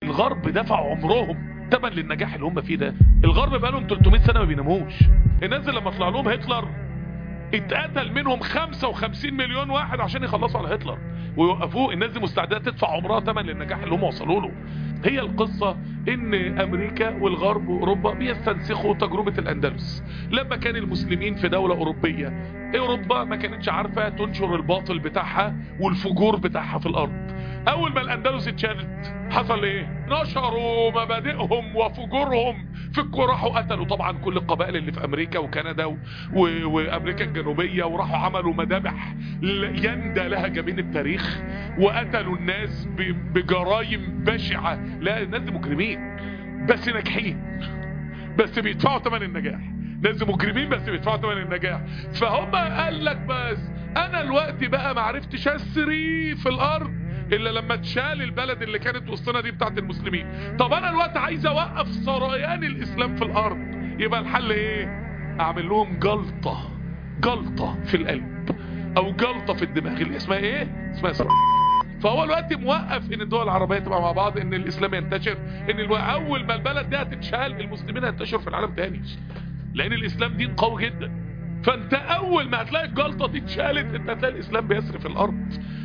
الغرب دفعوا عمرهم تمن للنجاح اللي هم فيه ده الغرب بقى لهم 300 سنه ما بيناموش الناس اللي لما طلع لهم هتلر اتقتل منهم 55 مليون واحد عشان يخلصوا على هتلر ويوقفوه الناس دي مستعده تدفع عمرها ثمن للنجاح اللي هم وصلوا له هي القصة ان امريكا والغرب واوروبا بيستنسخوا تجربة الاندلس لما كان المسلمين في دولة اوروبية اوروبا ما كانتش عارفة تنشر الباطل بتاعها والفجور بتاعها في الارض اول ما الاندلس اتشالت حصل ايه نشروا مبادئهم وفجورهم في الكوره راحوا قتلوا طبعا كل القبائل اللي في امريكا وكندا و... و... وامريكا الجنوبيه وراحوا عملوا مذابح ل- يندى لها جبين التاريخ وقتلوا الناس ب... بجرائم بشعه لا الناس دي مجرمين بس ناجحين بس بيدفعوا ثمن النجاح ناس مجرمين بس بيدفعوا ثمن النجاح فهم قال لك بس انا الوقت بقى ما عرفتش اسري في الارض الا لما تشال البلد اللي كانت وسطنا دي بتاعت المسلمين طب انا الوقت عايز اوقف سريان الاسلام في الارض يبقى الحل ايه اعمل لهم جلطة جلطة في القلب او جلطة في الدماغ اللي اسمها ايه اسمها اسرائيل فهو الوقت موقف ان الدول العربية تبقى مع بعض ان الاسلام ينتشر ان الو... اول ما البلد دي هتتشال المسلمين هينتشروا في العالم تاني لان الاسلام دين قوي جدا فانت اول ما هتلاقي الجلطة دي اتشالت انت هتلاقي الاسلام بيسري في الارض